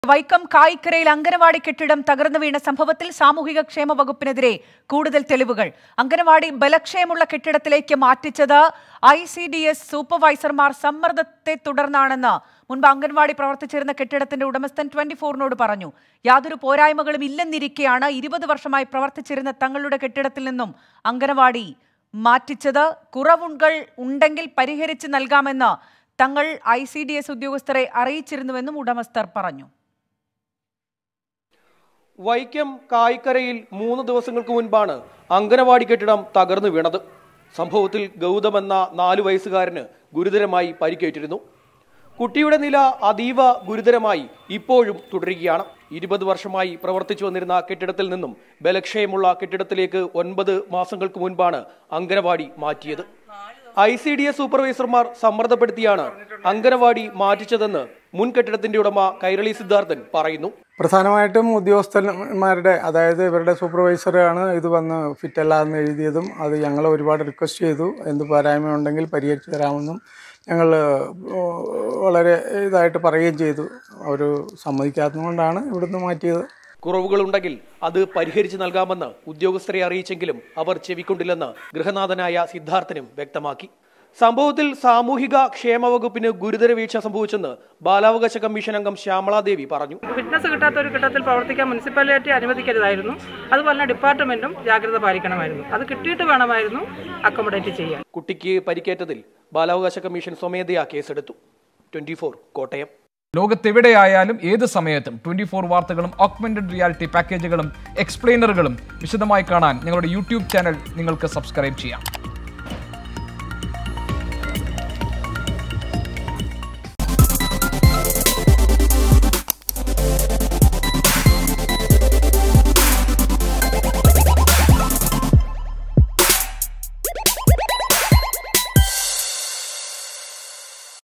വൈക്കം കായിക്കരയിൽ അങ്കനവാടി കെട്ടിടം തകർന്നു വീണ സംഭവത്തിൽ സാമൂഹിക ക്ഷേമ വകുപ്പിനെതിരെ കൂടുതൽ തെളിവുകൾ അങ്കനവാടി ബലക്ഷയമുള്ള കെട്ടിടത്തിലേക്ക് മാറ്റിച്ചത് ഐ സി ഡി എസ് സൂപ്പർവൈസർമാർ സമ്മർദ്ദത്തെ തുടർന്നാണെന്ന് മുൻപ് അംഗൻവാടി പ്രവർത്തിച്ചിരുന്ന കെട്ടിടത്തിന്റെ ഉടമസ്ഥൻ ട്വന്റി ഫോറിനോട് പറഞ്ഞു യാതൊരു പോരായ്മകളും ഇല്ലെന്നിരിക്കെയാണ് ഇരുപത് വർഷമായി പ്രവർത്തിച്ചിരുന്ന തങ്ങളുടെ കെട്ടിടത്തിൽ നിന്നും അംഗനവാടി മാറ്റിച്ചത് കുറവുകൾ ഉണ്ടെങ്കിൽ പരിഹരിച്ച് നൽകാമെന്ന് തങ്ങൾ ഐ സി ഡി എസ് ഉദ്യോഗസ്ഥരെ അറിയിച്ചിരുന്നുവെന്നും ഉടമസ്ഥർ പറഞ്ഞു വൈക്കം കായ്ക്കരയിൽ മൂന്ന് ദിവസങ്ങൾക്ക് മുൻപാണ് അങ്കനവാടി കെട്ടിടം തകർന്നു വീണത് സംഭവത്തിൽ ഗൗതം എന്ന നാലു വയസ്സുകാരന് ഗുരുതരമായി പരിക്കേറ്റിരുന്നു കുട്ടിയുടെ നില അതീവ ഗുരുതരമായി ഇപ്പോഴും തുടരുകയാണ് ഇരുപത് വർഷമായി പ്രവർത്തിച്ചു വന്നിരുന്ന കെട്ടിടത്തിൽ നിന്നും ബലക്ഷയമുള്ള കെട്ടിടത്തിലേക്ക് ഒൻപത് മാസങ്ങൾക്ക് മുൻപാണ് അങ്കനവാടി മാറ്റിയത് ഐ സി ഡി എസ് സൂപ്പർവൈസർമാർ സമ്മർദ്ദപ്പെടുത്തിയാണ് അങ്കനവാടി മാറ്റിച്ചതെന്ന് മുൻ കെട്ടിടത്തിന്റെ ഉടമ കൈരളി സിദ്ധാർത്ഥൻ പറയുന്നു പ്രധാനമായിട്ടും ഉദ്യോഗസ്ഥന്മാരുടെ അതായത് ഇവരുടെ സൂപ്പർവൈസറാണ് ഇത് വന്ന് ഫിറ്റല്ല എന്ന് എഴുതിയതും അത് ഞങ്ങൾ ഒരുപാട് റിക്വസ്റ്റ് ചെയ്തു എന്ത് പോരായ്മ ഉണ്ടെങ്കിൽ പരിഹരിച്ചു തരാമെന്നും ഞങ്ങൾ വളരെ ഇതായിട്ട് പറയുകയും ചെയ്തു അവർ സമ്മതിക്കാത്തതുകൊണ്ടാണ് ഇവിടുന്ന് മാറ്റിയത് കുറവുകളുണ്ടെങ്കിൽ അത് പരിഹരിച്ചു നൽകാമെന്ന് ഉദ്യോഗസ്ഥരെ അറിയിച്ചെങ്കിലും അവർ ചെവിക്കൊണ്ടില്ലെന്ന് ഗൃഹനാഥനായ സിദ്ധാർത്ഥനും വ്യക്തമാക്കി സംഭവത്തിൽ സാമൂഹിക ക്ഷേമ വകുപ്പിന് ഗുരുതര വീഴ്ച സംഭവിച്ചെന്ന് ബാലാവകാശ കമ്മീഷൻ അംഗം ശ്യാമളാദേവി പറഞ്ഞു ഫിറ്റ്നസ് കിട്ടാത്ത ഒരു ഘട്ടത്തിൽ പ്രവർത്തിക്കാൻ മുനിസിപ്പാലിറ്റി അനുവദിക്കരുതായിരുന്നു അതുപോലെ തന്നെ ഡിപ്പാർട്ട്മെന്റും ജാഗ്രത പാലിക്കണമായിരുന്നു അത് കിട്ടിയിട്ട് വേണമായിരുന്നു അക്കോമഡേറ്റ് ചെയ്യാൻ കുട്ടിക്ക് പരിക്കേറ്റതിൽ ബാലാവകാശ കമ്മീഷൻ സ്വമേധയാ കേസെടുത്തു ട്വന്റി കോട്ടയം ലോകത്തെവിടെയായാലും ഏത് സമയത്തും ട്വന്റി ഫോർ വാർത്തകളും ഓഗ്മെന്റഡ് റിയാലിറ്റി പാക്കേജുകളും എക്സ്പ്ലെയിനറുകളും വിശദമായി കാണാൻ ഞങ്ങളുടെ യൂട്യൂബ് ചാനൽ നിങ്ങൾക്ക് സബ്സ്ക്രൈബ് ചെയ്യാം